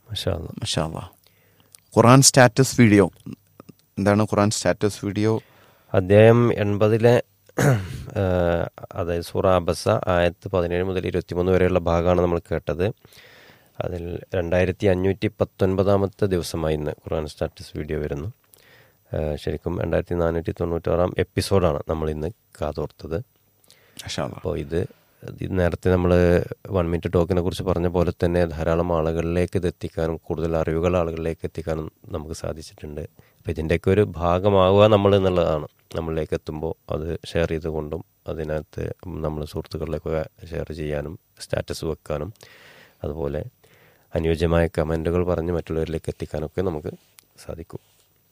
മാഷാ അല്ലാ. മഷാല്ല ഖുറാൻ status video എന്താണ് ഖുറാൻ സ്റ്റാറ്റസ് വീഡിയോ അധ്യായം എൺപതിലെ അതായത് സൂറ അബസ ആയത്ത് പതിനേഴ് മുതൽ ഇരുപത്തിമൂന്ന് വരെയുള്ള ഭാഗമാണ് നമ്മൾ കേട്ടത് അതിൽ രണ്ടായിരത്തി അഞ്ഞൂറ്റി പത്തൊൻപതാമത്തെ ദിവസമായി ഇന്ന് ഖുർആൻ സ്റ്റാറ്റസ് വീഡിയോ വരുന്നു ആ, ശരിക്കും രണ്ടായിരത്തി നാനൂറ്റി തൊണ്ണൂറ്റാറാം എപ്പിസോഡാണ് നമ്മൾ ഇന്ന് കാതോർത്തത് മഷാല്ല അപ്പോൾ ഇത് ഇത് നേരത്തെ നമ്മൾ വൺ മിനിറ്റ് ടോക്കിനെ കുറിച്ച് പറഞ്ഞ പോലെ തന്നെ ധാരാളം ആളുകളിലേക്ക് ഇത് എത്തിക്കാനും കൂടുതൽ അറിവുകൾ ആളുകളിലേക്ക് എത്തിക്കാനും നമുക്ക് സാധിച്ചിട്ടുണ്ട് അപ്പോൾ ഇതിൻ്റെയൊക്കെ ഒരു ഭാഗമാവുക നമ്മൾ എന്നുള്ളതാണ് നമ്മളിലേക്ക് എത്തുമ്പോൾ അത് ഷെയർ ചെയ്തുകൊണ്ടും അതിനകത്ത് നമ്മൾ സുഹൃത്തുക്കളിലേക്കൊക്കെ ഷെയർ ചെയ്യാനും സ്റ്റാറ്റസ് വെക്കാനും അതുപോലെ അനുയോജ്യമായ കമൻറ്റുകൾ പറഞ്ഞ് മറ്റുള്ളവരിലേക്ക് എത്തിക്കാനൊക്കെ നമുക്ക് സാധിക്കും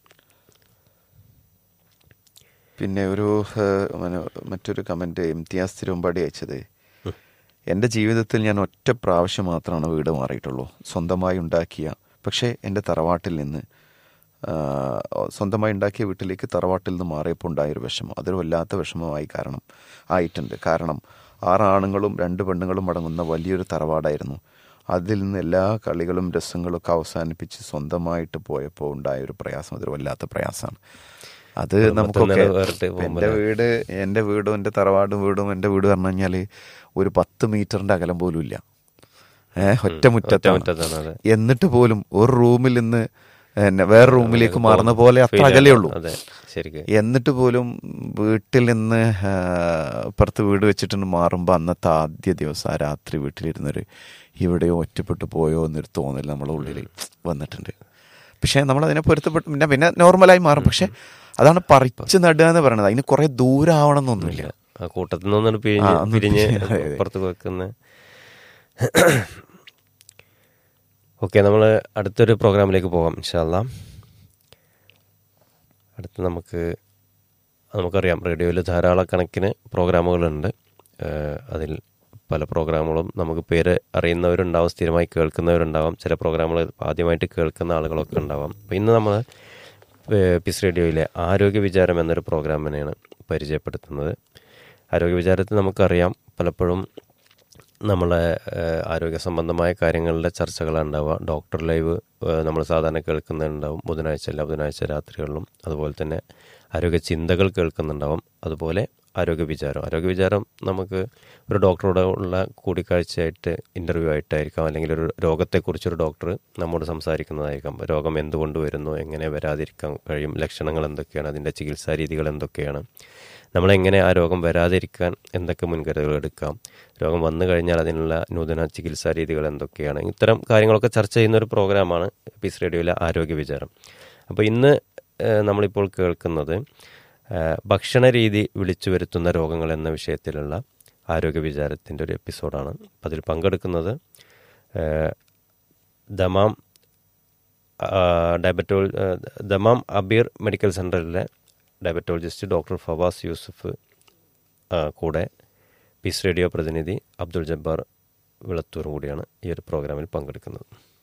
പിന്നെ ഒരു ഏഹ്, മന- മറ്റൊരു കമൻറ്റ് ഇംതിയാസ് തിരുവമ്പാടി അയച്ചത് എൻ്റെ ജീവിതത്തിൽ ഞാൻ ഒറ്റ പ്രാവശ്യം മാത്രമാണ് വീട് മാറിയിട്ടുള്ളൂ സ്വന്തമായി ഉണ്ടാക്കിയ പക്ഷേ എൻ്റെ തറവാട്ടിൽ നിന്ന് ആ, സ്വന്തമായി ഉണ്ടാക്കിയ വീട്ടിലേക്ക് തറവാട്ടിൽ നിന്ന് മാറിയപ്പോൾ ഉണ്ടായൊരു വിഷമം അതൊരു വല്ലാത്ത വിഷമമായി കാരണം ആയിട്ടുണ്ട് കാരണം ആറ് ആണുങ്ങളും രണ്ട് പെണ്ണുങ്ങളും അടങ്ങുന്ന വലിയൊരു തറവാടായിരുന്നു അതിൽ നിന്ന് എല്ലാ കളികളും രസങ്ങളും ഒക്കെ അവസാനിപ്പിച്ച് സ്വന്തമായിട്ട് പോയപ്പോൾ ഉണ്ടായ ഒരു പ്രയാസം അതൊരു വല്ലാത്ത പ്രയാസമാണ് അത് കുടുംബത്തിൽ നമുക്കൊക്കെ നിന്ന് വേറിട്ട് പോകുമ്പോൾ എൻ്റെ വീട് എൻ്റെ വീടും എൻ്റെ തറവാടും വീടും എൻ്റെ വീട് പറഞ്ഞു കഴിഞ്ഞാൽ ഒരു പത്ത് മീറ്ററിൻ്റെ അകലം പോലും ഇല്ല ഏഹ് ഒറ്റ മുറ്റത്താണ് മുറ്റത്താണ് അതെ എന്നിട്ട് പോലും ഒരു റൂമിൽ നിന്ന് എന്നെ വേറെ റൂമിലേക്ക് മാറുന്ന പോലെ അത്ര അകലേ ഉള്ളൂ അതെ ശരിക്കും എന്നിട്ട് പോലും വീട്ടിൽ നിന്ന് ആ, ഇപ്പുറത്ത് വീട് വെച്ചിട്ട് മാറുമ്പോൾ അന്നത്തെ ആദ്യ ദിവസം ആ രാത്രി വീട്ടിലിരുന്നൊരു ഇവിടെയോ ഒറ്റപ്പെട്ടു പോയോ എന്നൊരു തോന്നൽ നമ്മളെ ഉള്ളിൽ വന്നിട്ടുണ്ട് പക്ഷേ നമ്മൾ അതിനെ പൊരുത്തപ്പെട്ട് പിന്നെ പിന്നെ നോർമലായി മാറും പക്ഷെ അതാണ് പറിച്ച് നടുക എന്ന് പറയുന്നത് അതിന് കുറെ ദൂരം ആവണം എന്നൊന്നുമില്ല ആ കൂട്ടത്തിൽ നിന്നൊന്ന് പിരിഞ്ഞ് ആ, ഒന്ന് പിരിഞ്ഞ് പിരിഞ്ഞ്, അതെ, അതെ. പുറത്ത് വെക്കുന്ന ഓക്കെ നമ്മൾ അടുത്തൊരു പ്രോഗ്രാമിലേക്ക് പോകാം ഇൻഷാല്ല അടുത്ത് നമുക്ക് നമുക്കറിയാം റേഡിയോയിൽ ധാരാളക്കണക്കിന് പ്രോഗ്രാമുകളുണ്ട് ഏഹ് അതിൽ പല പ്രോഗ്രാമുകളും നമുക്ക് പേര് അറിയുന്നവരുണ്ടാവും സ്ഥിരമായി കേൾക്കുന്നവരുണ്ടാവാം ചില പ്രോഗ്രാമുകൾ ആദ്യമായിട്ട് കേൾക്കുന്ന ആളുകളൊക്കെ ഉണ്ടാവാം അപ്പോൾ ഇന്ന് നമ്മൾ പിസ് റേഡിയോയിലെ ആരോഗ്യ വിചാരം എന്നൊരു പ്രോഗ്രാമിനെയാണ് പരിചയപ്പെടുത്തുന്നത് ആരോഗ്യ വിചാരത്തിൽ നമുക്കറിയാം പലപ്പോഴും നമ്മളെ ഏഹ്, ആരോഗ്യ സംബന്ധമായ കാര്യങ്ങളുടെ ചർച്ചകളാണ് ഉണ്ടാവുക ഡോക്ടർ ലൈവ് ഏഹ്, നമ്മൾ സാധാരണ കേൾക്കുന്നുണ്ടാവും ബുധനാഴ്ച എല്ലാ ബുധനാഴ്ച രാത്രികളിലും അതുപോലെ തന്നെ ആരോഗ്യ ചിന്തകൾ കേൾക്കുന്നുണ്ടാവും അതുപോലെ ആരോഗ്യ വിചാരം ആരോഗ്യ വിചാരം നമുക്ക് ഒരു ഡോക്ടറോട് ഉള്ള കൂടിക്കാഴ്ചയായിട്ട് ഇൻ്റർവ്യൂ ആയിട്ടായിരിക്കാം അല്ലെങ്കിൽ ഒരു രോഗത്തെക്കുറിച്ചൊരു ഡോക്ടർ നമ്മോട് സംസാരിക്കുന്നതായിരിക്കാം രോഗം എന്തുകൊണ്ട് വരുന്നു എങ്ങനെ വരാതിരിക്കാൻ കഴിയും ലക്ഷണങ്ങൾ എന്തൊക്കെയാണ് അതിൻ്റെ ചികിത്സാ രീതികൾ എന്തൊക്കെയാണ് നമ്മളെങ്ങനെ ആ രോഗം വരാതിരിക്കാൻ എന്തൊക്കെ മുൻകരുതലുകൾ എടുക്കാം രോഗം വന്നു കഴിഞ്ഞാൽ അതിനുള്ള നൂതന ചികിത്സാ രീതികൾ എന്തൊക്കെയാണ് ഇത്തരം കാര്യങ്ങളൊക്കെ ചർച്ച ചെയ്യുന്ന ഒരു പ്രോഗ്രാമാണ് പീസ് റേഡിയോയിലെ ആരോഗ്യ വിചാരം അപ്പോൾ ഇന്ന് ഏഹ്, നമ്മളിപ്പോൾ കേൾക്കുന്നത് ഏഹ്, ഭക്ഷണ രീതി വിളിച്ചു വരുത്തുന്ന രോഗങ്ങൾ എന്ന വിഷയത്തിലുള്ള ആരോഗ്യ വിചാരത്തിൻ്റെ ഒരു എപ്പിസോഡാണ് അതിൽ പങ്കെടുക്കുന്നത് ഏഹ്, ദമാം ആ, ഡയബറ്റോൾ ആ, ദമാം അബീർ മെഡിക്കൽ സെൻ്ററിലെ ഡയബറ്റോളജിസ്റ്റ് ഡോക്ടർ ഫവാസ് യൂസുഫ് ആ, കൂടെ പീസ് റേഡിയോ പ്രതിനിധി അബ്ദുൾ ജബ്ബാർ വിളത്തൂറും കൂടിയാണ് ഈ ഒരു പ്രോഗ്രാമിൽ പങ്കെടുക്കുന്നത്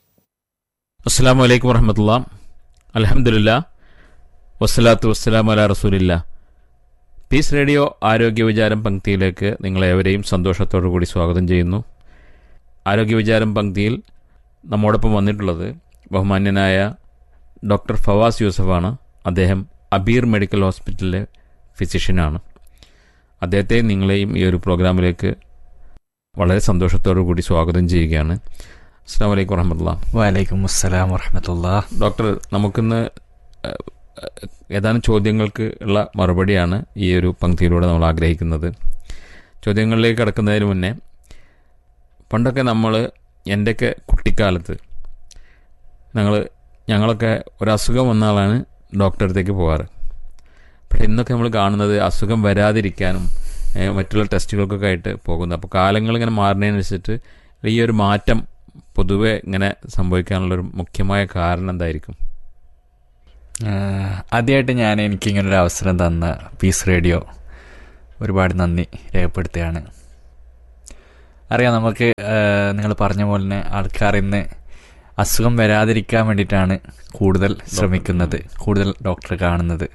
അസ്സാം വലൈക്കും വറഹമത്തുള്ള അലഹമുല്ല വസ്സലാത്തു വസ്സലാം അല റസൂലില്ല പീസ് റേഡിയോ ആരോഗ്യ വിചാരം പങ്ക്തിയിലേക്ക് നിങ്ങളേവരെയും സന്തോഷത്തോടു കൂടി സ്വാഗതം ചെയ്യുന്നു ആരോഗ്യ വിചാരം പങ്ക്തിയിൽ നമ്മോടൊപ്പം വന്നിട്ടുള്ളത് ബഹുമാന്യനായ ഡോക്ടർ ഫവാസ് യൂസഫാണ് അദ്ദേഹം അബീർ മെഡിക്കൽ ഹോസ്പിറ്റലിലെ ഫിസിഷ്യനാണ് അദ്ദേഹത്തെ നിങ്ങളെയും ഈ ഒരു പ്രോഗ്രാമിലേക്ക് വളരെ സന്തോഷത്തോടു കൂടി സ്വാഗതം ചെയ്യുകയാണ് അസ്സാം വലൈക്കും വറഹമത്തുള്ള വലൈക്കും അസ്സലാം വറഹമത്തുള്ള ഡോക്ടർ നമുക്കിന്ന് ഏഹ്, ഏഹ്, ഏതാനും ചോദ്യങ്ങൾക്ക് ഉള്ള മറുപടിയാണ് ഈ ഒരു പങ്ക്തിയിലൂടെ നമ്മൾ ആഗ്രഹിക്കുന്നത് ചോദ്യങ്ങളിലേക്ക് കടക്കുന്നതിന് മുന്നേ പണ്ടൊക്കെ നമ്മൾ എൻ്റെയൊക്കെ കുട്ടിക്കാലത്ത് ഞങ്ങൾ ഞങ്ങളൊക്കെ ഒരു അസുഖം വന്ന ആളാണ് ഡോക്ടറെ അടുത്തേക്ക് പോകാറ് പക്ഷേ ഇന്നൊക്കെ നമ്മൾ കാണുന്നത് അസുഖം വരാതിരിക്കാനും ഏഹ്, മറ്റുള്ള ടെസ്റ്റുകൾക്കൊക്കെ ആയിട്ട് പോകുന്നത് അപ്പോൾ കാലങ്ങൾ ഇങ്ങനെ മാറുന്നതിനനുസരിച്ചിട്ട് ഈ ഒരു മാറ്റം പൊതുവെ ഇങ്ങനെ സംഭവിക്കാനുള്ളൊരു മുഖ്യമായ കാരണം എന്തായിരിക്കും ആദ്യമായിട്ട് ഞാൻ എനിക്കിങ്ങനൊരു അവസരം തന്ന പീസ് റേഡിയോ ഒരുപാട് നന്ദി രേഖപ്പെടുത്തുകയാണ് അറിയാം നമുക്ക് നിങ്ങൾ പറഞ്ഞ പോലെ തന്നെ ആൾക്കാർ ഇന്ന് അസുഖം വരാതിരിക്കാൻ വേണ്ടിയിട്ടാണ് കൂടുതൽ ശ്രമിക്കുന്നത് കൂടുതൽ ഡോക്ടറെ കാണുന്നത്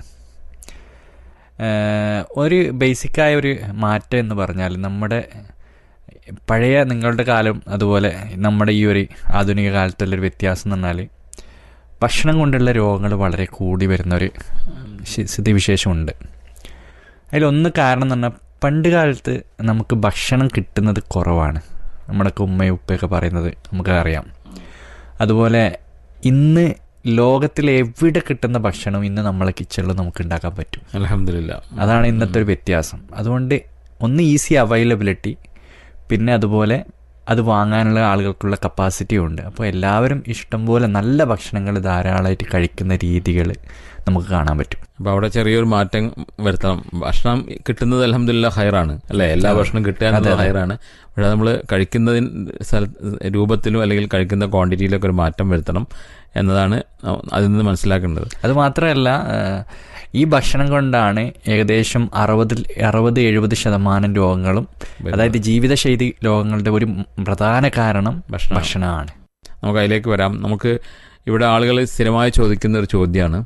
ഏഹ്, ഒരു ബേസിക്കായ ഒരു മാറ്റം എന്ന് പറഞ്ഞാൽ നമ്മുടെ പഴയ നിങ്ങളുടെ കാലം അതുപോലെ നമ്മുടെ ഈ ഒരു ആധുനിക കാലത്തുള്ളൊരു വ്യത്യാസം എന്ന് പറഞ്ഞാൽ ഭക്ഷണം കൊണ്ടുള്ള രോഗങ്ങൾ വളരെ കൂടി വരുന്ന ഒരു ശി- സ്ഥിതിവിശേഷമുണ്ട് അതിലൊന്ന് കാരണം എന്ന് പറഞ്ഞാൽ പണ്ട് കാലത്ത് നമുക്ക് ഭക്ഷണം കിട്ടുന്നത് കുറവാണ് നമ്മുടെയൊക്കെ ഉമ്മയും ഉപ്പയൊക്കെ പറയുന്നത് നമുക്കറിയാം അതുപോലെ ഇന്ന് ലോകത്തിൽ എവിടെ കിട്ടുന്ന ഭക്ഷണം ഇന്ന് നമ്മളെ കിച്ചണിൽ നമുക്ക് ഉണ്ടാക്കാൻ പറ്റും അലഹമില്ല അതാണ് ഇന്നത്തെ ഒരു വ്യത്യാസം അതുകൊണ്ട് ഒന്ന് ഈസി അവൈലബിലിറ്റി പിന്നെ അതുപോലെ അത് വാങ്ങാനുള്ള ആളുകൾക്കുള്ള കപ്പാസിറ്റിയും ഉണ്ട് അപ്പോൾ എല്ലാവരും ഇഷ്ടംപോലെ നല്ല ഭക്ഷണങ്ങൾ ധാരാളമായിട്ട് കഴിക്കുന്ന രീതികൾ നമുക്ക് കാണാൻ പറ്റും അപ്പോൾ അവിടെ ചെറിയൊരു മാറ്റം വരുത്തണം ഭക്ഷണം കിട്ടുന്നത് അലഹമില്ല ഹയറാണ് അല്ലേ എല്ലാ ഭക്ഷണം കിട്ടുക എന്നുള്ളത് ഹയറാണ് പക്ഷേ നമ്മൾ കഴിക്കുന്നതിന് സ്ഥല രൂപത്തിലും അല്ലെങ്കിൽ കഴിക്കുന്ന ക്വാണ്ടിറ്റിയിലൊക്കെ ഒരു മാറ്റം വരുത്തണം എന്നതാണ് അതിൽ നിന്ന് മനസ്സിലാക്കേണ്ടത് അത് മാത്രമല്ല ഏഹ്, ഈ ഭക്ഷണം കൊണ്ടാണ് ഏകദേശം അറുപത് അറുപത് എഴുപത് ശതമാനം രോഗങ്ങളും അതായത് ജീവിതശൈലി രോഗങ്ങളുടെ ഒരു പ്രധാന കാരണം ഭക്ഷണം ഭക്ഷണമാണ് നമുക്ക് അതിലേക്ക് വരാം നമുക്ക് ഇവിടെ ആളുകൾ സ്ഥിരമായി ചോദിക്കുന്ന ഒരു ചോദ്യമാണ്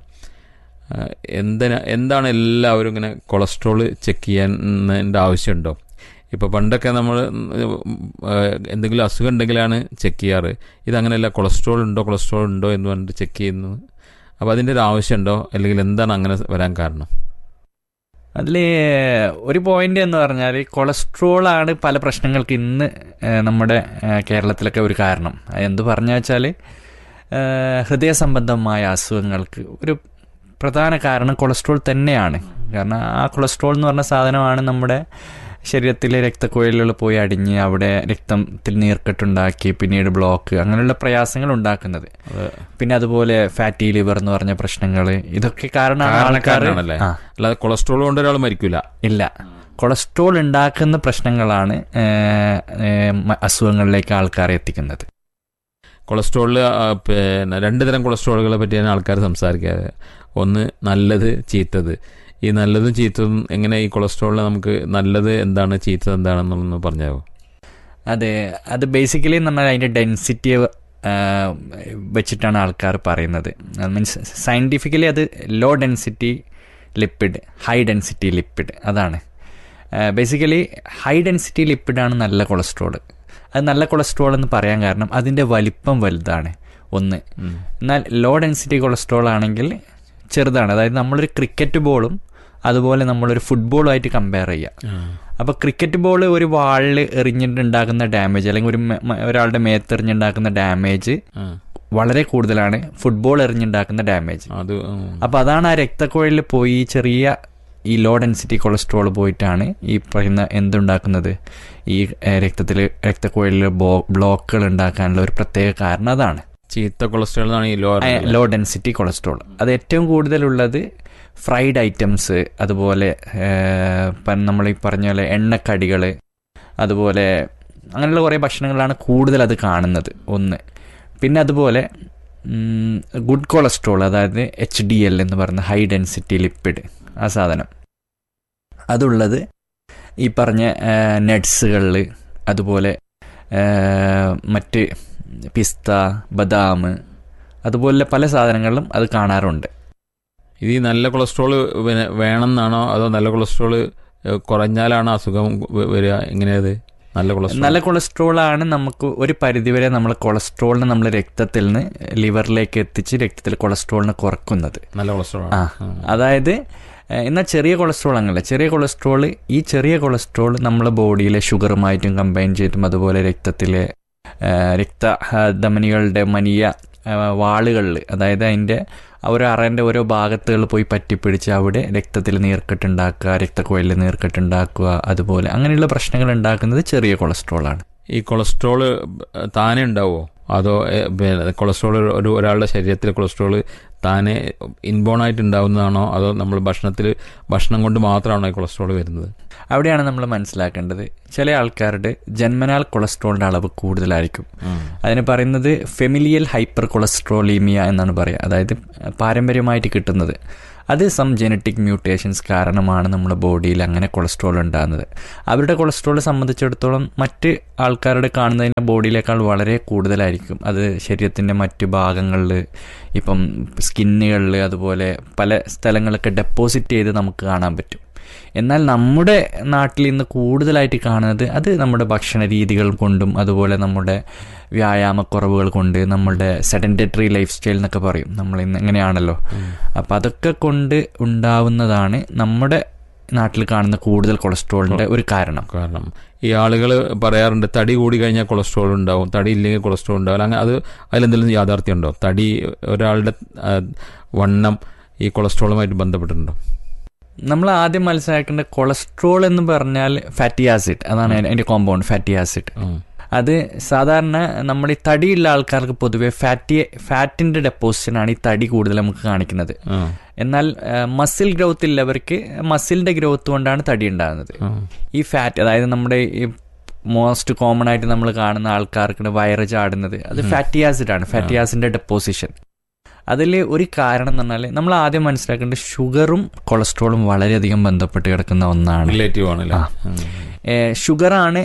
എന്തിനാ എന്താണ് എല്ലാവരും ഇങ്ങനെ കൊളസ്ട്രോൾ ചെക്ക് ചെയ്യാൻ ആവശ്യമുണ്ടോ ഇപ്പോൾ പണ്ടൊക്കെ നമ്മൾ എന്തെങ്കിലും അസുഖം ഉണ്ടെങ്കിലാണ് ചെക്ക് ചെയ്യാറ് ഇതങ്ങനെയല്ല കൊളസ്ട്രോൾ ഉണ്ടോ കൊളസ്ട്രോൾ ഉണ്ടോ എന്ന് പറഞ്ഞിട്ട് ചെക്ക് ചെയ്യുന്നു അപ്പോൾ അതിൻ്റെ ഒരു ആവശ്യമുണ്ടോ അല്ലെങ്കിൽ എന്താണ് അങ്ങനെ വരാൻ കാരണം അതിൽ ഒരു പോയിന്റ് എന്ന് പറഞ്ഞാൽ കൊളസ്ട്രോൾ ആണ് പല പ്രശ്നങ്ങൾക്ക് ഇന്ന് ഏഹ്, നമ്മുടെ ഏഹ്, കേരളത്തിലൊക്കെ ഒരു കാരണം അത് എന്ത് പറഞ്ഞു വെച്ചാൽ ഹൃദയ സംബന്ധമായ അസുഖങ്ങൾക്ക് ഒരു പ്രധാന കാരണം കൊളസ്ട്രോൾ തന്നെയാണ് കാരണം ആ കൊളസ്ട്രോൾ എന്ന് പറഞ്ഞ സാധനമാണ് നമ്മുടെ ശരീരത്തിലെ രക്തക്കുഴലുകൾ പോയി അടിഞ്ഞ് അവിടെ രക്തത്തിൽ നീർക്കെട്ടുണ്ടാക്കി പിന്നീട് ബ്ലോക്ക് അങ്ങനെയുള്ള പ്രയാസങ്ങൾ ഉണ്ടാക്കുന്നത് പിന്നെ അതുപോലെ ഫാറ്റി ലിവർ എന്ന് പറഞ്ഞ പ്രശ്നങ്ങൾ ഇതൊക്കെ കാരണമാണ് ആൾക്കാർ കാരണക്കാരനാണല്ലേ ആ അല്ലാതെ കൊളസ്ട്രോൾ കൊണ്ട് ഒരാൾ മരിക്കൂല ഇല്ല കൊളസ്ട്രോൾ ഉണ്ടാക്കുന്ന പ്രശ്നങ്ങളാണ് ഏഹ്, ഏഹ്, മ- അസുഖങ്ങളിലേക്ക് ആൾക്കാരെ എത്തിക്കുന്നത് കൊളസ്ട്രോളിൽ പിന്നെ രണ്ട് തരം കൊളസ്ട്രോളുകളെ പറ്റിയാണ് ആൾക്കാർ സംസാരിക്കാറ് ഒന്ന് നല്ലത് ചീത്തത് ഈ നല്ലതും ചീത്തതും എങ്ങനെ ഈ കൊളസ്ട്രോളിൽ നമുക്ക് നല്ലത് എന്താണ് ചീത്തത് എന്താണെന്നൊന്ന് പറഞ്ഞാവോ അതെ അത് ബേസിക്കലി എന്ന് പറഞ്ഞാൽ അതിൻ്റെ ഡെൻസിറ്റി വെച്ചിട്ടാണ് ആൾക്കാർ പറയുന്നത് മീൻസ് സയൻറ്റിഫിക്കലി അത് low density lipid high density lipid അതാണ് ബേസിക്കലി ഹൈ ഡെൻസിറ്റി ലിപ്പിഡാണ് നല്ല കൊളസ്ട്രോൾ അത് നല്ല കൊളസ്ട്രോൾ എന്ന് പറയാൻ കാരണം അതിൻ്റെ വലിപ്പം വലുതാണ് ഒന്ന് എന്നാൽ ലോ ഡെൻസിറ്റി കൊളസ്ട്രോൾ ആണെങ്കിൽ ചെറുതാണ് അതായത് നമ്മളൊരു ക്രിക്കറ്റ് ബോളും അതുപോലെ നമ്മളൊരു ഫുട്ബോളുമായിട്ട് കമ്പയർ ചെയ്യാം അപ്പോൾ ക്രിക്കറ്റ് ബോൾ ഒരു വാളിൽ എറിഞ്ഞിട്ടുണ്ടാക്കുന്ന ഡാമേജ് അല്ലെങ്കിൽ ഒരു മെ- മ- ഒരാളുടെ മേത്തെറിഞ്ഞുണ്ടാക്കുന്ന ഡാമേജ് ആ, വളരെ കൂടുതലാണ് ഫുട്ബോൾ എറിഞ്ഞുണ്ടാക്കുന്ന ഡാമേജ് അത് ഉം. അപ്പോൾ അതാണ് ആ രക്തക്കുഴലിൽ പോയി ഈ ചെറിയ ഈ ലോ ഡെൻസിറ്റി കൊളസ്ട്രോൾ പോയിട്ടാണ് ഈ പറയുന്ന എന്തുണ്ടാക്കുന്നത് ഈ രക്തത്തിൽ രക്തക്കുഴലിൽ ബ്ലോക്കുകൾ ഉണ്ടാക്കാനുള്ള ഒരു പ്രത്യേക കാരണം അതാണ് ചീത്ത കൊളസ്ട്രോൾ എന്നാണ് ഈ ലോ ലോ ഡെൻസിറ്റി കൊളസ്ട്രോൾ അത് ഏറ്റവും കൂടുതലുള്ളത് ഫ്രൈഡ് ഐറ്റംസ് അതുപോലെ നമ്മൾ ഈ പറഞ്ഞ പോലെ എണ്ണക്കടികൾ അതുപോലെ അങ്ങനെയുള്ള കുറേ ഭക്ഷണങ്ങളാണ് കൂടുതൽ അത് കാണുന്നത് ഒന്ന് പിന്നെ അതുപോലെ ഗുഡ് കൊളസ്ട്രോൾ അതായത് എച്ച് ഡി എൽ എന്ന് പറയുന്ന ഹൈ ഡെൻസിറ്റി ലിപ്പിഡ് ആ സാധനം അതുള്ളത് ഈ പറഞ്ഞ നട്ട്സുകളിൽ അതുപോലെ ആ, മറ്റ് പിസ്ത ബദാം അതുപോലെ പല സാധനങ്ങളിലും അത് കാണാറുണ്ട് ഇത് ഈ നല്ല കൊളസ്ട്രോൾ പിന്നെ വേണമെന്നാണോ അതോ നല്ല കൊളസ്ട്രോൾ കുറഞ്ഞാലാണോ അസുഖം വ- വരിക എങ്ങനെയത് നല്ല കൊളസ്ട്രോൾ നല്ല കൊളസ്ട്രോൾ ആണ് നമുക്ക് ഒരു പരിധിവരെ നമ്മൾ കൊളസ്ട്രോളിനെ നമ്മൾ രക്തത്തിൽ നിന്ന് ലിവറിലേക്ക് എത്തിച്ച് രക്തത്തിൽ കൊളസ്ട്രോളിനെ കുറക്കുന്നത് നല്ല കൊളസ്ട്രോൾ ആ അതായത് ഏഹ്, എന്നാൽ ചെറിയ കൊളസ്ട്രോൾ അങ്ങനല്ല ചെറിയ കൊളസ്ട്രോൾ ഈ ചെറിയ കൊളസ്ട്രോൾ നമ്മളെ ബോഡിയിലെ ഷുഗറുമായിട്ടും കമ്പൈൻ ചെയ്തിട്ടും അതുപോലെ രക്തത്തിലെ ഏഹ്, രക്ത ആ, ധമനികളുടെ മനിയ വാളുകളിൽ അതായത് അതിൻ്റെ ഓരോ അറേൻ്റെ ഓരോ ഭാഗത്തുകൾ പോയി പറ്റിപ്പിടിച്ച് അവിടെ രക്തത്തിൽ നീർക്കെട്ടുണ്ടാക്കുക രക്തക്കുഴലിൽ നീർക്കെട്ടുണ്ടാക്കുക അതുപോലെ അങ്ങനെയുള്ള പ്രശ്നങ്ങൾ ഉണ്ടാക്കുന്നത് ചെറിയ കൊളസ്ട്രോളാണ് ഈ കൊളസ്ട്രോൾ താനെ ഉണ്ടാവോ അതോ എ, പിന്നെ കൊളസ്ട്രോൾ ഒരു ഒരാളുടെ ശരീരത്തിൽ കൊളസ്ട്രോൾ താനെ ഇൻബോൺ ആയിട്ട് ഉണ്ടാവുന്നതാണോ അതോ നമ്മൾ ഭക്ഷണത്തിൽ ഭക്ഷണം കൊണ്ട് മാത്രമാണോ ഈ കൊളസ്ട്രോൾ വരുന്നത് അവിടെയാണ് നമ്മൾ മനസ്സിലാക്കേണ്ടത് ചില ആൾക്കാരുടെ ജന്മനാൽ കൊളസ്ട്രോളിൻ്റെ അളവ് കൂടുതലായിരിക്കും അതിന് പറയുന്നത് ഫെമിലിയൽ ഹൈപ്പർ കൊളസ്ട്രോളീമിയ എന്നാണ് പറയുക അതായത് പാരമ്പര്യമായിട്ട് കിട്ടുന്നത് അത് സം ജനറ്റിക് മ്യൂട്ടേഷൻസ് കാരണമാണ് നമ്മുടെ ബോഡിയിൽ അങ്ങനെ കൊളസ്ട്രോൾ ഉണ്ടാകുന്നത് അവരുടെ കൊളസ്ട്രോൾ സംബന്ധിച്ചിടത്തോളം മറ്റ് ആൾക്കാരുടെ കാണുന്നതിൻ്റെ ബോഡിയിലേക്കാൾ വളരെ കൂടുതലായിരിക്കും അത് ശരീരത്തിൻ്റെ മറ്റ് ഭാഗങ്ങളിൽ ഇപ്പം സ്കിന്നുകളിൽ അതുപോലെ പല സ്ഥലങ്ങളൊക്കെ ഡെപ്പോസിറ്റ് ചെയ്ത് നമുക്ക് കാണാൻ പറ്റും എന്നാൽ നമ്മുടെ നാട്ടിൽ ഇന്ന് കൂടുതലായിട്ട് കാണുന്നത് അത് നമ്മുടെ ഭക്ഷണ രീതികൾ കൊണ്ടും അതുപോലെ നമ്മുടെ വ്യായാമക്കുറവുകൾ കൊണ്ട് നമ്മുടെ സെഡൻറ്ററി ലൈഫ് സ്റ്റൈൽ എന്നൊക്കെ പറയും നമ്മൾ ഇന്ന് എങ്ങനെയാണല്ലോ അപ്പം അതൊക്കെ കൊണ്ട് ഉണ്ടാവുന്നതാണ് നമ്മുടെ നാട്ടിൽ കാണുന്ന കൂടുതൽ കൊളസ്ട്രോളിൻ്റെ ഒരു കാരണം കാരണം ഈ ആളുകൾ പറയാറുണ്ട് തടി കൂടി കഴിഞ്ഞാൽ കൊളസ്ട്രോൾ ഉണ്ടാവും തടി ഇല്ലെങ്കിൽ കൊളസ്ട്രോൾ ഉണ്ടാവില്ല അങ്ങനെ അത് അതിലെന്തെങ്കിലും യാഥാർത്ഥ്യം ഉണ്ടോ തടി ഒരാളുടെ ആ, വണ്ണം ഈ കൊളസ്ട്രോളുമായിട്ട് ബന്ധപ്പെട്ടിട്ടുണ്ടോ നമ്മൾ ആദ്യം മനസ്സിലാക്കേണ്ട കൊളസ്ട്രോൾ എന്ന് പറഞ്ഞാൽ ഫാറ്റി ആസിഡ് അതാണ് അതിന്റെ കോമ്പൗണ്ട് ഫാറ്റി ആസിഡ് ഉം. അത് സാധാരണ നമ്മൾ ഈ തടിയുള്ള ആൾക്കാർക്ക് പൊതുവെ ഫാറ്റി ഫാറ്റിന്റെ ഡെപ്പോസിഷനാണ് ഈ തടി കൂടുതൽ നമുക്ക് കാണിക്കുന്നത് ആ, എന്നാൽ മസിൽ ഗ്രോത്ത് ഉള്ളവർക്ക് മസിലിന്റെ ഗ്രോത്ത് കൊണ്ടാണ് തടി ഉണ്ടാകുന്നത് ആ. ഈ ഫാറ്റ് അതായത് നമ്മുടെ ഈ മോസ്റ്റ് കോമൺ ആയിട്ട് നമ്മൾ കാണുന്ന ആൾക്കാർക്ക് വയറ് ചാടുന്നത് അത് ഫാറ്റി ആസിഡ് ആണ് ഫാറ്റി ആസിഡിന്റെ ഡെപ്പോസിഷൻ അതിൽ ഒരു കാരണം എന്ന് പറഞ്ഞാൽ നമ്മൾ ആദ്യം മനസ്സിലാക്കേണ്ടത് ഷുഗറും കൊളസ്ട്രോളും വളരെയധികം ബന്ധപ്പെട്ട് കിടക്കുന്ന ഒന്നാണ് റിലേറ്റീവ് ആണല്ലേ ആ. ഉം. ഷുഗറാണ്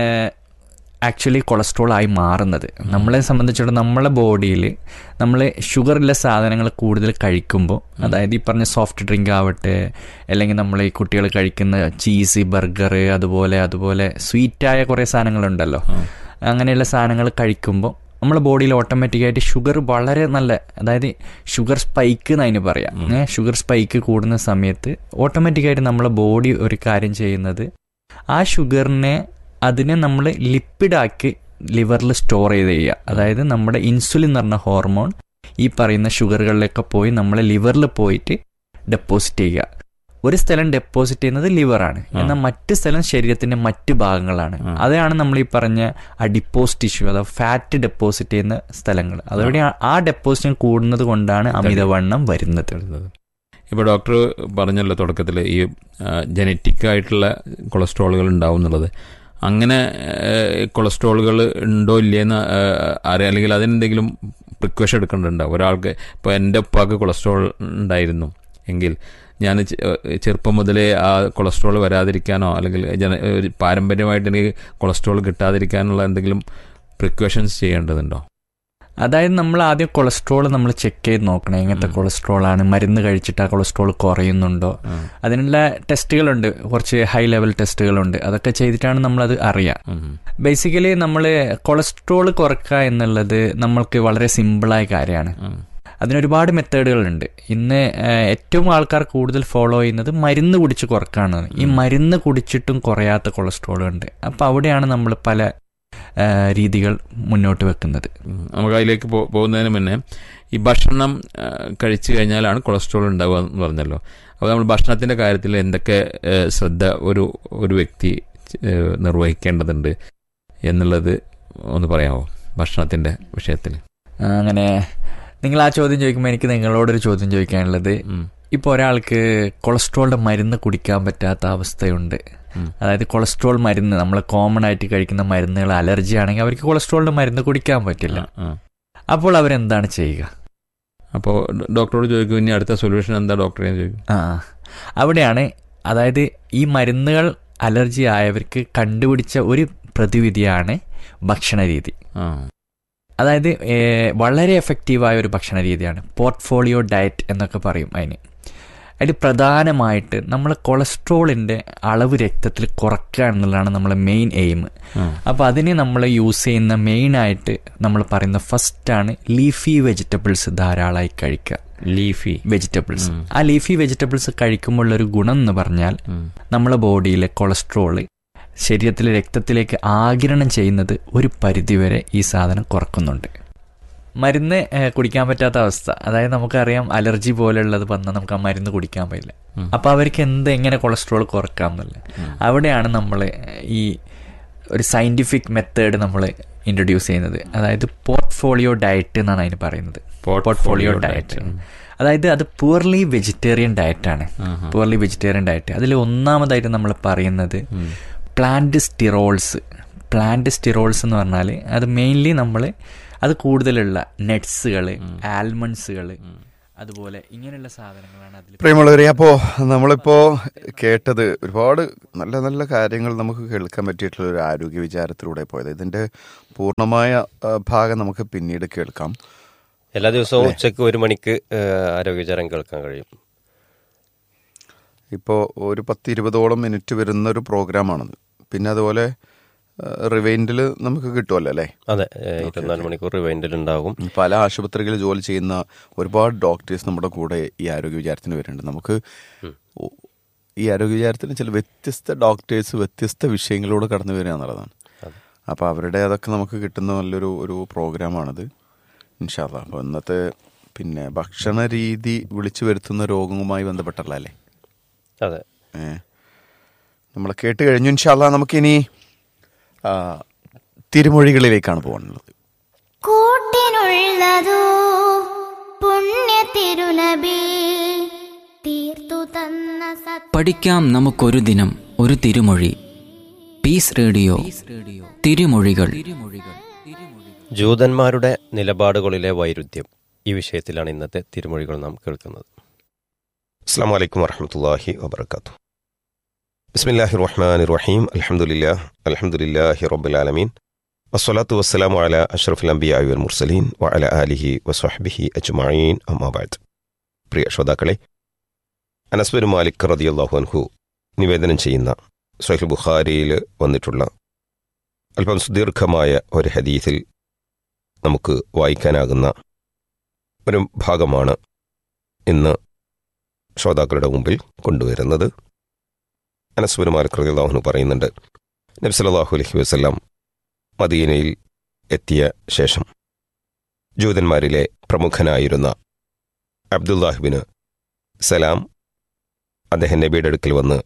ആക്ച്വലി കൊളസ്ട്രോൾ ആയി മാറുന്നത് നമ്മളെ സംബന്ധിച്ചിടത്തോളം നമ്മളെ ബോഡിയിൽ നമ്മൾ ഷുഗറുള്ള സാധനങ്ങൾ കൂടുതൽ കഴിക്കുമ്പോൾ അതായത് ഈ പറഞ്ഞ സോഫ്റ്റ് ഡ്രിങ്ക് ആവട്ടെ അല്ലെങ്കിൽ നമ്മൾ ഈ കുട്ടികൾ കഴിക്കുന്ന ചീസ് ബർഗർ അതുപോലെ അതുപോലെ സ്വീറ്റായ കുറേ സാധനങ്ങളുണ്ടല്ലോ അങ്ങനെയുള്ള സാധനങ്ങൾ കഴിക്കുമ്പോൾ നമ്മളെ ബോഡിയിൽ ഓട്ടോമാറ്റിക്കായിട്ട് ഷുഗർ വളരെ നല്ല അതായത് ഷുഗർ സ്പൈക്ക് എന്ന് അതിന് പറയാം ഏ, ഷുഗർ സ്പൈക്ക് കൂടുന്ന സമയത്ത് ഓട്ടോമാറ്റിക്കായിട്ട് നമ്മളെ ബോഡി ഒരു കാര്യം ചെയ്യുന്നത് ആ ഷുഗറിനെ അതിനെ നമ്മൾ ലിപ്പിഡാക്കി ലിവറിൽ സ്റ്റോർ ചെയ്ത് ചെയ്യുക അതായത് നമ്മുടെ ഇൻസുലിൻ എന്ന് പറഞ്ഞ ഹോർമോൺ ഈ പറയുന്ന ഷുഗറുകളിലൊക്കെ പോയി നമ്മളെ ലിവറിൽ പോയിട്ട് ഡെപ്പോസിറ്റ് ചെയ്യുക ഒരു സ്ഥലം ഡെപ്പോസിറ്റ് ചെയ്യുന്നത് ലിവറാണ് എന്നാൽ മറ്റ് സ്ഥലം ശരീരത്തിന്റെ മറ്റ് ഭാഗങ്ങളാണ് അതാണ് നമ്മൾ ഈ പറഞ്ഞ അഡിപ്പോസ് ടിഷ്യൂ അഥവാ ഫാറ്റ് ഡെപ്പോസിറ്റ് ചെയ്യുന്ന സ്ഥലങ്ങൾ അതോടെ ആ ഡെപ്പോസിഷൻ കൂടുന്നത് കൊണ്ടാണ് അമിതവണ്ണം വരുന്നത് ഇപ്പോൾ ഡോക്ടർ പറഞ്ഞല്ലോ തുടക്കത്തിൽ ഈ ജനറ്റിക് ആയിട്ടുള്ള കൊളസ്ട്രോളുകൾ ഉണ്ടാവും എന്നുള്ളത് അങ്ങനെ കൊളസ്ട്രോളുകൾ ഉണ്ടോ ഇല്ലേന്ന് അറിയാം അല്ലെങ്കിൽ അതിനെന്തെങ്കിലും പ്രിക്വേഷൻ എടുക്കേണ്ടതുണ്ടോ ഒരാൾക്ക് ഇപ്പോൾ എൻ്റെ ഉപ്പാക്ക് കൊളസ്ട്രോൾ ഉണ്ടായിരുന്നു എങ്കിൽ ഞാൻ ചെ- ഏഹ് ചെറുപ്പം മുതലേ ആ കൊളസ്ട്രോൾ വരാതിരിക്കാനോ അല്ലെങ്കിൽ ജന ഒരു പാരമ്പര്യമായിട്ട് എനിക്ക് കൊളസ്ട്രോൾ കിട്ടാതിരിക്കാനുള്ള എന്തെങ്കിലും പ്രിക്വേഷൻസ് ചെയ്യേണ്ടതുണ്ടോ അതായത് നമ്മൾ ആദ്യം കൊളസ്ട്രോൾ നമ്മൾ ചെക്ക് ചെയ്ത് നോക്കണം എങ്ങനത്തെ കൊളസ്ട്രോൾ ആണ് മരുന്ന് കഴിച്ചിട്ട് ആ കൊളസ്ട്രോൾ കുറയുന്നുണ്ടോ അതിനുള്ള ടെസ്റ്റുകളുണ്ട് കുറച്ച് ഹൈ ലെവൽ ടെസ്റ്റുകളുണ്ട് അതൊക്കെ ചെയ്തിട്ടാണ് നമ്മളത് അറിയാം ഉം. ബേസിക്കലി നമ്മൾ കൊളസ്ട്രോൾ കുറക്കുക എന്നുള്ളത് നമ്മൾക്ക് വളരെ സിമ്പിളായ കാര്യമാണ് ഉം. അതിനൊരുപാട് മെത്തേഡുകളുണ്ട് ഇന്ന് ഏഹ്, ഏറ്റവും ആൾക്കാർ കൂടുതൽ ഫോളോ ചെയ്യുന്നത് മരുന്ന് കുടിച്ച് കുറക്കാണ് ഈ മരുന്ന് കുടിച്ചിട്ടും കുറയാത്ത കൊളസ്ട്രോൾ ഉണ്ട് അപ്പോൾ അവിടെയാണ് നമ്മൾ പല ഏഹ്, രീതികൾ മുന്നോട്ട് വെക്കുന്നത് ഉം. നമുക്ക് അതിലേക്ക് പോ- പോകുന്നതിന് മുന്നേ ഈ ഭക്ഷണം ആ, കഴിച്ചു കഴിഞ്ഞാലാണ് കൊളസ്ട്രോൾ ഉണ്ടാവുക എന്ന് പറഞ്ഞല്ലോ അപ്പോൾ നമ്മൾ ഭക്ഷണത്തിന്റെ കാര്യത്തിൽ എന്തൊക്കെ ഏ, ശ്രദ്ധ ഒരു ഒരു വ്യക്തി ഏ, നിർവഹിക്കേണ്ടതുണ്ട് എന്നുള്ളത് ഒന്ന് പറയാമോ ഭക്ഷണത്തിന്റെ വിഷയത്തിൽ ആ, അങ്ങനെ നിങ്ങൾ ആ ചോദ്യം ചോദിക്കുമ്പോൾ എനിക്ക് നിങ്ങളോടൊരു ചോദ്യം ചോദിക്കാനുള്ളത് ഉം. ഇപ്പോൾ ഒരാൾക്ക് കൊളസ്ട്രോളിന്റെ മരുന്ന് കുടിക്കാൻ പറ്റാത്ത അവസ്ഥയുണ്ട് ഉം. അതായത് കൊളസ്ട്രോൾ മരുന്ന് നമ്മൾ കോമൺ ആയിട്ട് കഴിക്കുന്ന മരുന്നുകൾ അലർജി ആണെങ്കിൽ അവർക്ക് കൊളസ്ട്രോളിന്റെ മരുന്ന് കുടിക്കാൻ പറ്റില്ല ആ. അപ്പോൾ അവരെന്താണ് ചെയ്യുക അപ്പോൾ ഡോക്ടറോട് ചോദിക്കും ഇനി അടുത്ത സൊല്യൂഷൻ എന്താ ഡോക്ടറെ ചോദിക്കും ആ അവിടെയാണ് അതായത് ഈ മരുന്നുകൾ അലർജി ആയവർക്ക് കണ്ടുപിടിച്ച ഒരു പ്രതിവിധിയാണ് ഭക്ഷണ രീതി ആ അതായത് ഏഹ്, വളരെ എഫക്റ്റീവായ ഒരു ഭക്ഷണ രീതിയാണ് പോർട്ട്ഫോളിയോ ഡയറ്റ് എന്നൊക്കെ പറയും അതിന് അതിൽ പ്രധാനമായിട്ട് നമ്മൾ കൊളസ്ട്രോളിൻ്റെ അളവ് രക്തത്തിൽ കുറയ്ക്കുക എന്നുള്ളതാണ് നമ്മളെ മെയിൻ എയിം ആ. അപ്പോൾ അതിന് നമ്മൾ യൂസ് ചെയ്യുന്ന മെയിനായിട്ട് നമ്മൾ പറയുന്ന ഫസ്റ്റാണ് ലീഫി വെജിറ്റബിൾസ് ധാരാളമായി കഴിക്കുക ലീഫി വെജിറ്റബിൾസ് ആ ലീഫി വെജിറ്റബിൾസ് കഴിക്കുമ്പോഴുള്ള ഒരു ഗുണം എന്ന് പറഞ്ഞാൽ നമ്മളെ ബോഡിയിലെ കൊളസ്ട്രോള് ശരീരത്തിലെ രക്തത്തിലേക്ക് ആഗിരണം ചെയ്യുന്നത് ഒരു പരിധിവരെ ഈ സാധനം കുറക്കുന്നുണ്ട് മരുന്ന് ഏഹ്, കുടിക്കാൻ പറ്റാത്ത അവസ്ഥ അതായത് നമുക്കറിയാം അലർജി പോലെയുള്ളത് വന്നാൽ നമുക്ക് ആ മരുന്ന് കുടിക്കാൻ പറ്റില്ല അപ്പോൾ അവർക്ക് എന്ത് എങ്ങനെ കൊളസ്ട്രോൾ കുറക്കാം എന്നുള്ളത് അവിടെയാണ് നമ്മൾ ഈ ഒരു സയന്റിഫിക് മെത്തേഡ് നമ്മൾ ഇൻട്രൊഡ്യൂസ് ചെയ്യുന്നത് അതായത് പോർട്ട്ഫോളിയോ ഡയറ്റ് എന്നാണ് അതിന് പറയുന്നത് പോർട്ട്ഫോളിയോ ഡയറ്റ് അതായത് അത് പൂർലി വെജിറ്റേറിയൻ ഡയറ്റാണ് പൂർലി വെജിറ്റേറിയൻ ഡയറ്റ് അതിൽ ഒന്നാമതായിട്ട് നമ്മൾ പറയുന്നത് പ്ലാന്റ് സ്റ്റിറോൾസ് പ്ലാന്റ് സ്റ്റിറോൾസ് എന്ന് പറഞ്ഞാൽ അത് മെയിൻലി നമ്മൾ അത് കൂടുതലുള്ള നട്ട്സുകൾ ആൽമണ്ട്സുകൾ അതുപോലെ ഇങ്ങനെയുള്ള സാധനങ്ങളാണ് അതിൽ പ്രിയമുള്ളവരെ അപ്പോൾ നമ്മളിപ്പോൾ കേട്ടത് ഒരുപാട് നല്ല നല്ല കാര്യങ്ങൾ നമുക്ക് കേൾക്കാൻ പറ്റിയിട്ടുള്ള ഒരു ആരോഗ്യ വിചാരത്തിലൂടെ പോയത് ഇതിൻ്റെ പൂർണ്ണമായ ആ, ഭാഗം നമുക്ക് പിന്നീട് കേൾക്കാം എല്ലാ ദിവസവും ഉച്ചയ്ക്ക് ഒരു മണിക്ക് ഏഹ്, ആരോഗ്യചാരം കേൾക്കാൻ കഴിയും ഇപ്പോൾ ഒരു പത്ത് ഇരുപതോളം മിനിറ്റ് വരുന്ന ഒരു പ്രോഗ്രാമാണത് പിന്നെ അതുപോലെ റിവൈൻഡിൽ നമുക്ക് കിട്ടുമല്ലോ അല്ലേ അതെ ഏഹ് ഇരുപത്തിനാല് മണിക്കൂർ റിവൈൻഡിൽ ഉണ്ടാകും പല ആശുപത്രികളിൽ ജോലി ചെയ്യുന്ന ഒരുപാട് ഡോക്ടേഴ്സ് നമ്മുടെ കൂടെ ഈ ആരോഗ്യ വിചാരത്തിന് വരുന്നുണ്ട് നമുക്ക് ഒ- ഈ ആരോഗ്യ വിചാരത്തിന് ചില വ്യത്യസ്ത ഡോക്ടേഴ്സ് വ്യത്യസ്ത വിഷയങ്ങളിലൂടെ കടന്നു വരിക എന്നുള്ളതാണ് അപ്പോൾ അവരുടെ അതൊക്കെ നമുക്ക് കിട്ടുന്ന നല്ലൊരു ഒരു പ്രോഗ്രാമാണിത് ഇൻഷാല്ല അപ്പോൾ ഇന്നത്തെ പിന്നെ ഭക്ഷണ രീതി വിളിച്ചു വരുത്തുന്ന രോഗവുമായി ബന്ധപ്പെട്ടല്ല അല്ലേ അതെ ഏ നമ്മൾ കേട്ട് കഴിഞ്ഞു ഇൻഷാല്ല നമുക്കിനി ആ, തിരുമൊഴികളിലേക്കാണ് പോകാനുള്ളത് കൂട്ടിനുള്ളതോ പുണ്യ തിരുനബി തീർത്തു തന്ന സത് പഠിക്കാം നമുക്കൊരു ദിനം ഒരു തിരുമൊഴി പീസ് റേഡിയോ തിരുമൊഴികൾ ജൂതന്മാരുടെ നിലപാടുകളിലെ വൈരുദ്ധ്യം ഈ വിഷയത്തിലാണ് ഇന്നത്തെ തിരുമൊഴികൾ നാം കേൾക്കുന്നത് അസ്സാം വലൈക്കും വറഹമത്തല്ലാഹി വബർക്കാത്തു ബിസ്മില്ലാഹി റഹ്മാൻ റഹീം അലഹമുല്ലാ അലഹമുല്ലാഹി റബ്ബുലാലമീൻ വസ്സലാത്തു വസ്സലാമു അല അഷ്റഫുൽ അംബിയാ വൽ മുർസലീൻ വ അല ആലിഹി വസ്വഹ്ബിഹി അജ്മഈൻ അമ്മാബാദ് പ്രിയ ശ്രോതാക്കളെ അനസ്ബിൻ മാലിക് റളിയല്ലാഹു അൻഹു നിവേദനം ചെയ്യുന്ന സഹിൽ ബുഖാരിയിൽ വന്നിട്ടുള്ള അല്പം സുദീർഘമായ ഒരു ഹദീസിൽ നമുക്ക് വായിക്കാനാകുന്ന ഒരു ഭാഗമാണ് ഇന്ന് ശ്രോതാക്കളുടെ മുമ്പിൽ കൊണ്ടുവരുന്നത് അനസ്ബുൻ മാലിക് റളിയല്ലാഹു പറയുന്നുണ്ട് നബി സല്ലല്ലാഹു അലൈഹി വസല്ലം മദീനയിൽ എത്തിയ ശേഷം ജൂതന്മാരിലെ പ്രമുഖനായിരുന്ന അബ്ദുല്ലാഹിബിന് സലാം അദ്ദേഹം നബിയുടെ അടുക്കൽ വന്ന്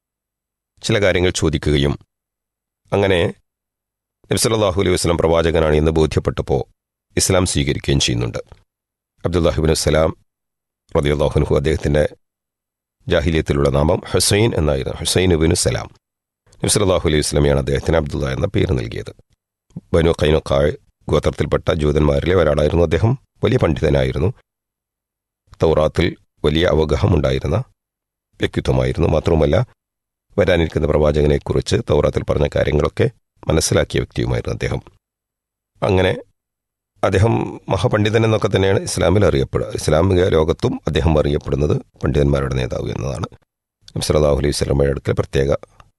ചില കാര്യങ്ങൾ ചോദിക്കുകയും അങ്ങനെ നബി സല്ലല്ലാഹു അലൈഹി വസല്ലം പ്രവാചകനാണ് എന്ന് ബോധ്യപ്പെട്ടപ്പോൾ ഇസ്ലാം സ്വീകരിക്കുകയും ചെയ്യുന്നുണ്ട് അബ്ദുല്ലാഹിബിന് സലാം റതിയുള്ളാഹുൻഹു അദ്ദേഹത്തിൻ്റെ ജാഹിലിയത്തിലുള്ള നാമം ഹുസൈൻ എന്നായിരുന്നു ഹുസൈൻ ഇബിനു സലാം നബ്സലാഹു അലൈഹി വസ്ലമിയാണ് അദ്ദേഹത്തിന് അബ്ദുള്ള എന്ന പേര് നൽകിയത് ബനു കൈനൊക്കായ് ഗോത്രത്തിൽപ്പെട്ട ജൂതന്മാരിലെ ഒരാളായിരുന്നു അദ്ദേഹം വലിയ പണ്ഡിതനായിരുന്നു തൗറാത്തിൽ വലിയ അവഗാഹമുണ്ടായിരുന്ന വ്യക്തിത്വമായിരുന്നു മാത്രവുമല്ല വരാനിരിക്കുന്ന പ്രവാചകനെക്കുറിച്ച് തൗറാത്തിൽ പറഞ്ഞ കാര്യങ്ങളൊക്കെ മനസ്സിലാക്കിയ വ്യക്തിയുമായിരുന്നു അദ്ദേഹം അങ്ങനെ അദ്ദേഹം മഹാപണ്ഡിതൻ എന്നൊക്കെ തന്നെയാണ് ഇസ്ലാമിൽ അറിയപ്പെടുക ഇസ്ലാമിക ലോകത്തും അദ്ദേഹം അറിയപ്പെടുന്നത് പണ്ഡിതന്മാരുടെ നേതാവ് എന്നതാണ് നബ്സലാഹു അലൈഹി സ്വലമയുടെ അടുക്കൽ പ്രത്യേക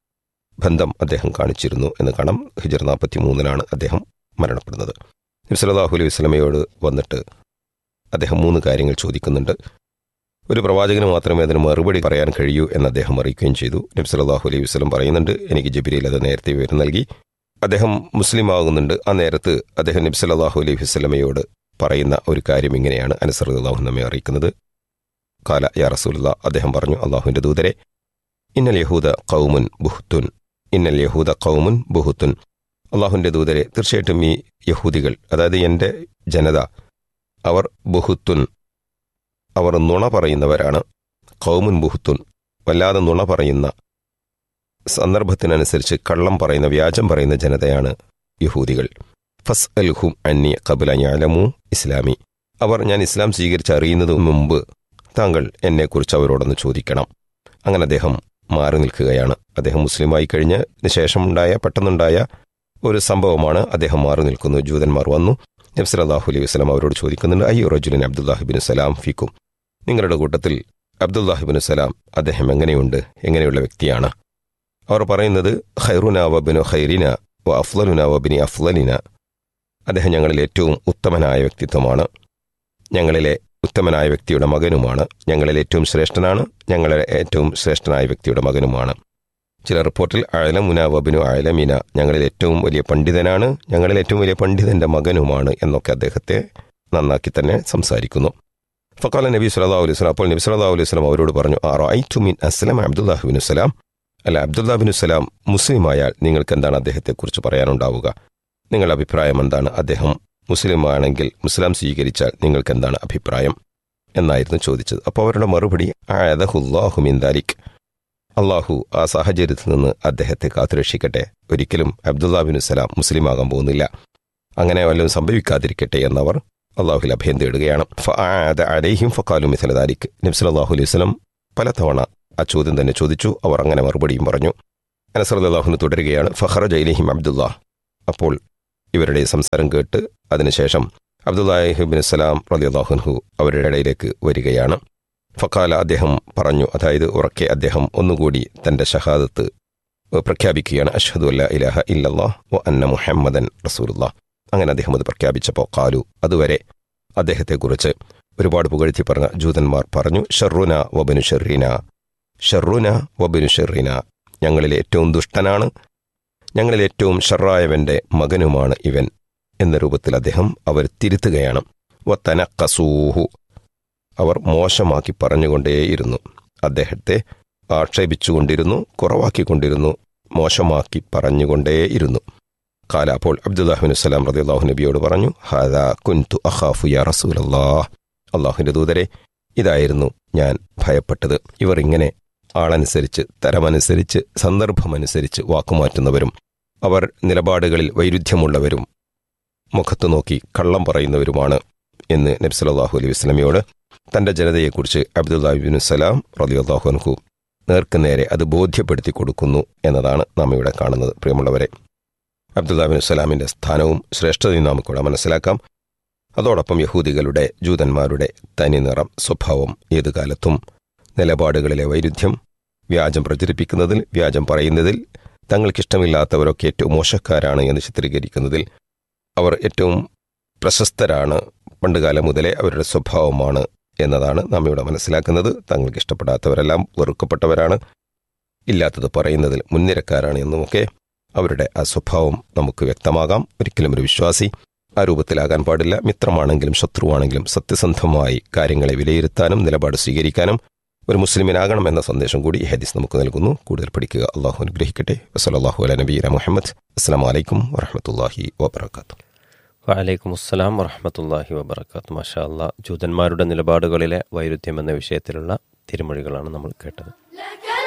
ബന്ധം അദ്ദേഹം കാണിച്ചിരുന്നു എന്ന് കാണാം ഹിജർ നാൽപ്പത്തി മൂന്നിലാണ് അദ്ദേഹം മരണപ്പെടുന്നത് നബ്സലാഹു അലൈഹി സ്വലമയോട് വന്നിട്ട് അദ്ദേഹം മൂന്ന് കാര്യങ്ങൾ ചോദിക്കുന്നുണ്ട് ഒരു പ്രവാചകന് മാത്രമേ അതിന് മറുപടി പറയാൻ കഴിയൂ എന്ന് അദ്ദേഹം അറിയിക്കുകയും ചെയ്തു നബ്സലാഹു അലൈഹി വസ്ലം പറയുന്നുണ്ട് എനിക്ക് ജബിരിയിൽ അത് നേരത്തെ വിവരം നൽകി അദ്ദേഹം മുസ്ലിം ആകുന്നുണ്ട് ആ നേരത്ത് അദ്ദേഹം നബി സല്ലല്ലാഹു അലൈഹി വസല്ലമയോട് പറയുന്ന ഒരു കാര്യം ഇങ്ങനെയാണ് അനസറുല്ലാഹു നമ്മെ അറിയിക്കുന്നത് കാല യാ റസൂലുള്ള അദ്ദേഹം പറഞ്ഞു അള്ളാഹുവിന്റെ ദൂതരെ ഇന്നൽ യഹൂദ കൗമുൻ ബുഹ്തുൻ ഇന്നൽ യഹൂദ കൗമുൻ ബുഹുത്തുൻ അള്ളാഹുവിന്റെ ദൂതരെ തീർച്ചയായിട്ടും ഈ യഹൂദികൾ അതായത് എൻ്റെ ജനത അവർ ബുഹുത്തുൻ അവർ നുണ പറയുന്നവരാണ് കൗമുൻ ബുഹുത്തുൻ വല്ലാതെ നുണ പറയുന്ന സന്ദർഭത്തിനനുസരിച്ച് കള്ളം പറയുന്ന വ്യാജം പറയുന്ന ജനതയാണ് യഹൂദികൾ ഫസ് അൽഹും അന്യ കബുല ഞാലമു ഇസ്ലാമി അവർ ഞാൻ ഇസ്ലാം സ്വീകരിച്ച് അറിയുന്നതിനു മുമ്പ് താങ്കൾ എന്നെക്കുറിച്ച് അവരോടൊന്ന് ചോദിക്കണം അങ്ങനെ അദ്ദേഹം മാറി നിൽക്കുകയാണ് അദ്ദേഹം മുസ്ലിമായി കഴിഞ്ഞതിന് ശേഷമുണ്ടായ പെട്ടെന്നുണ്ടായ ഒരു സംഭവമാണ് അദ്ദേഹം മാറി നിൽക്കുന്നു ജൂതന്മാർ വന്നു നബ്സൽ അള്ളാഹു അലൈഹി വസ്ലാം അവരോട് ചോദിക്കുന്നുണ്ട് അയ്യോ റജുലിൻ അബ്ദുല്ലാഹിബിൻ സലാം ഫിക്കും നിങ്ങളുടെ കൂട്ടത്തിൽ അബ്ദുല്ലാഹിബിൻ സലാം അദ്ദേഹം എങ്ങനെയുണ്ട് എങ്ങനെയുള്ള വ്യക്തിയാണ് അവർ പറയുന്നത് ഖൈറുന വബിനു ഖൈറിന വ അഫ്ലലുന വബിനി അഫ്ലലിന അദ്ദേഹം ഞങ്ങളിൽ ഏറ്റവും ഉത്തമനായ വ്യക്തിത്വമാണ് ഞങ്ങളിലെ ഉത്തമനായ വ്യക്തിയുടെ മകനുമാണ് ഞങ്ങളിൽ ഏറ്റവും ശ്രേഷ്ഠനാണ് ഞങ്ങളിലെ ഏറ്റവും ശ്രേഷ്ഠനായ വ്യക്തിയുടെ മകനുമാണ് ചില റിപ്പോർട്ടിൽ അഴലമുന വബിനു അഴലമിന ഞങ്ങളിൽ ഏറ്റവും വലിയ പണ്ഡിതനാണ് ഞങ്ങളിൽ ഏറ്റവും വലിയ പണ്ഡിതന്റെ മകനുമാണ് എന്നൊക്കെ അദ്ദേഹത്തെ നന്നാക്കി തന്നെ സംസാരിക്കുന്നു ഫക്കാല നബി സല്ലാ അലൈഹി സ്വലാം അപ്പോൾ നബി സല്ലാ അലൈഹി സ്വലാം അവരോട് പറഞ്ഞു ആറോ ഐ ടു മീൻ അസ്ലം അബ്ദുല്ലാഹിബിനു സലാം അല്ല അബ്ദുല്ലാബിനു സലാം മുസ്ലിമായാൽ നിങ്ങൾക്ക് എന്താണ് അദ്ദേഹത്തെക്കുറിച്ച് പറയാനുണ്ടാവുക നിങ്ങളുടെ അഭിപ്രായം എന്താണ് അദ്ദേഹം മുസ്ലിം ആണെങ്കിൽ മുസ്ലാം സ്വീകരിച്ചാൽ നിങ്ങൾക്ക് എന്താണ് അഭിപ്രായം എന്നായിരുന്നു ചോദിച്ചത് അപ്പോൾ അവരുടെ മറുപടി ആയതഹുല്ലാഹുമിൻ ദാലിക് അള്ളാഹു ആ സാഹചര്യത്തിൽ നിന്ന് അദ്ദേഹത്തെ കാത്തുരക്ഷിക്കട്ടെ ഒരിക്കലും അബ്ദുല്ലാബിനു സലാം മുസ്ലിം ആകാൻ പോകുന്നില്ല അങ്ങനെ വല്ലതും സംഭവിക്കാതിരിക്കട്ടെ എന്നവർ അള്ളാഹുൽ അഭയം തേടുകയാണ് അലൈഹിം ഫക്കാലു മിഥല ദാലിക് നബ്സലാഹു അലൈഹി സ്വലം പലതവണ ആ ചോദ്യം തന്നെ ചോദിച്ചു അവർ അങ്ങനെ മറുപടിയും പറഞ്ഞു അനസറുല്ലാഹുന് തുടരുകയാണ് ഫഹറ ജൈലിഹിം അബ്ദുല്ല അപ്പോൾ ഇവരുടെ സംസാരം കേട്ട് അതിനുശേഷം അബ്ദുല്ലാഹിബിൻ സലാം റലിയാഹുൻഹു അവരുടെ ഇടയിലേക്ക് വരികയാണ് ഫക്കാല അദ്ദേഹം പറഞ്ഞു അതായത് ഉറക്കെ അദ്ദേഹം ഒന്നുകൂടി തന്റെ ഷഹാദത്ത് പ്രഖ്യാപിക്കുകയാണ് അഷ്ഹദു അല്ല ഇലാഹ ഇല്ലല്ലാ വ അന്ന മുഹമ്മദൻ റസൂലുള്ള അങ്ങനെ അദ്ദേഹം അത് പ്രഖ്യാപിച്ചപ്പോൾ കാലു അതുവരെ അദ്ദേഹത്തെക്കുറിച്ച് ഒരുപാട് പുകഴ്ത്തി പറഞ്ഞ ജൂതന്മാർ പറഞ്ഞു ഷെറുന വബനു ഷെറീന ഷെറുന വബനു ഷെറീന ഞങ്ങളിൽ ഏറ്റവും ദുഷ്ടനാണ് ഞങ്ങളിൽ ഏറ്റവും ഷെറായവന്റെ മകനുമാണ് ഇവൻ എന്ന രൂപത്തിൽ അദ്ദേഹം അവർ തിരുത്തുകയാണ് വത്തന കസൂഹു അവർ മോശമാക്കി പറഞ്ഞുകൊണ്ടേയിരുന്നു അദ്ദേഹത്തെ ആക്ഷേപിച്ചുകൊണ്ടിരുന്നു കുറവാക്കിക്കൊണ്ടിരുന്നു മോശമാക്കി പറഞ്ഞുകൊണ്ടേയിരുന്നു കാല അപ്പോൾ അബ്ദുല്ലാഹുബിൻ സലാം റതി അള്ളാഹു നബിയോട് പറഞ്ഞു ഹാദ കുൻതു അഖാഫു യാ റസൂലല്ലാ അള്ളാഹുവിന്റെ ദൂതരെ ഇതായിരുന്നു ഞാൻ ഭയപ്പെട്ടത് ഇവർ ഇങ്ങനെ ആളനുസരിച്ച് തരമനുസരിച്ച് സന്ദർഭമനുസരിച്ച് വാക്കുമാറ്റുന്നവരും അവർ നിലപാടുകളിൽ വൈരുദ്ധ്യമുള്ളവരും മുഖത്തു നോക്കി കള്ളം പറയുന്നവരുമാണ് എന്ന് നബ്സലാഹു അലൈഹി വസ്ലമയോട് തന്റെ ജനതയെക്കുറിച്ച് അബ്ദുല്ലാഹിബിൻ സലാം റലിയുല്ലാഹു അൻഹു നേർക്കുനേരെ അത് ബോധ്യപ്പെടുത്തി കൊടുക്കുന്നു എന്നതാണ് നാം ഇവിടെ കാണുന്നത് പ്രിയമുള്ളവരെ അബ്ദുല്ലാഹിബിൻ സലാമിന്റെ സ്ഥാനവും ശ്രേഷ്ഠതയും നമുക്കിവിടെ മനസ്സിലാക്കാം അതോടൊപ്പം യഹൂദികളുടെ ജൂതന്മാരുടെ തനിനിറം സ്വഭാവം ഏതു കാലത്തും നിലപാടുകളിലെ വൈരുദ്ധ്യം വ്യാജം പ്രചരിപ്പിക്കുന്നതിൽ വ്യാജം പറയുന്നതിൽ തങ്ങൾക്കിഷ്ടമില്ലാത്തവരൊക്കെ ഏറ്റവും മോശക്കാരാണ് എന്ന് ചിത്രീകരിക്കുന്നതിൽ അവർ ഏറ്റവും പ്രശസ്തരാണ് പണ്ടുകാലം മുതലേ അവരുടെ സ്വഭാവമാണ് എന്നതാണ് നാം ഇവിടെ മനസ്സിലാക്കുന്നത് തങ്ങൾക്ക് ഇഷ്ടപ്പെടാത്തവരെല്ലാം വെറുക്കപ്പെട്ടവരാണ് ഇല്ലാത്തത് പറയുന്നതിൽ മുൻനിരക്കാരാണ് എന്നുമൊക്കെ അവരുടെ ആ സ്വഭാവം നമുക്ക് വ്യക്തമാകാം ഒരിക്കലും ഒരു വിശ്വാസി ആ രൂപത്തിലാകാൻ പാടില്ല മിത്രമാണെങ്കിലും ശത്രുവാണെങ്കിലും സത്യസന്ധമായി കാര്യങ്ങളെ വിലയിരുത്താനും നിലപാട് സ്വീകരിക്കാനും ഒരു മുസ്ലിമിനാകണം എന്ന സന്ദേശം കൂടി ഈ ഹദീസ് നമുക്ക് നൽകുന്നു കൂടുതൽ പഠിക്കുക അള്ളാഹു അനുഗ്രഹിക്കട്ടെ വസലാഹു അല നബീന മുഹമ്മദ് അസ്സാം വലൈക്കും വറഹമത്തല്ലാഹി വാബർക്കാത്തു വലൈക്കും അസ്സലാം വറഹമത്തല്ലാഹി വബർക്കാത്ത് മാഷാ അല്ലാ ജൂതന്മാരുടെ നിലപാടുകളിലെ വൈരുദ്ധ്യം എന്ന വിഷയത്തിലുള്ള തിരുമൊഴികളാണ് നമ്മൾ കേട്ടത് لك